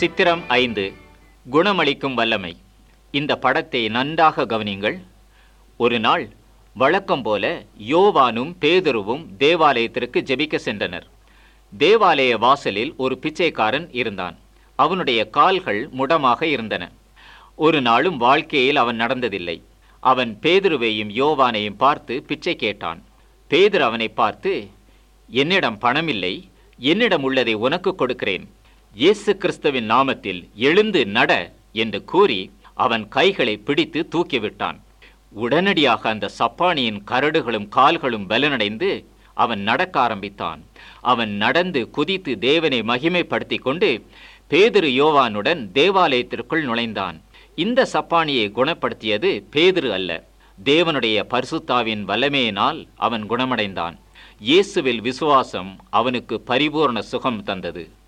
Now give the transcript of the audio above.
சித்திரம் ஐந்து குணமளிக்கும் வல்லமை இந்த படத்தை நன்றாக கவனிங்கள் ஒரு நாள் வழக்கம் போல யோவானும் பேதுருவும் தேவாலயத்திற்கு ஜெபிக்க சென்றனர் தேவாலய வாசலில் ஒரு பிச்சைக்காரன் இருந்தான் அவனுடைய கால்கள் முடமாக இருந்தன ஒரு நாளும் வாழ்க்கையில் அவன் நடந்ததில்லை அவன் பேதுருவையும் யோவானையும் பார்த்து பிச்சை கேட்டான் பேதுரு அவனை பார்த்து என்னிடம் பணமில்லை என்னிடம் உள்ளதை உனக்கு கொடுக்கிறேன் இயேசு கிறிஸ்துவின் நாமத்தில் எழுந்து நட என்று கூறி அவன் கைகளை பிடித்து தூக்கிவிட்டான் உடனடியாக அந்த சப்பானியின் கரடுகளும் கால்களும் பலனடைந்து அவன் நடக்க ஆரம்பித்தான் அவன் நடந்து குதித்து தேவனை மகிமைப்படுத்தி கொண்டு பேதுரு யோவானுடன் தேவாலயத்திற்குள் நுழைந்தான் இந்த சப்பானியை குணப்படுத்தியது பேதுரு அல்ல தேவனுடைய பரிசுத்தாவின் வல்லமையினால் அவன் குணமடைந்தான் இயேசுவில் விசுவாசம் அவனுக்கு பரிபூர்ண சுகம் தந்தது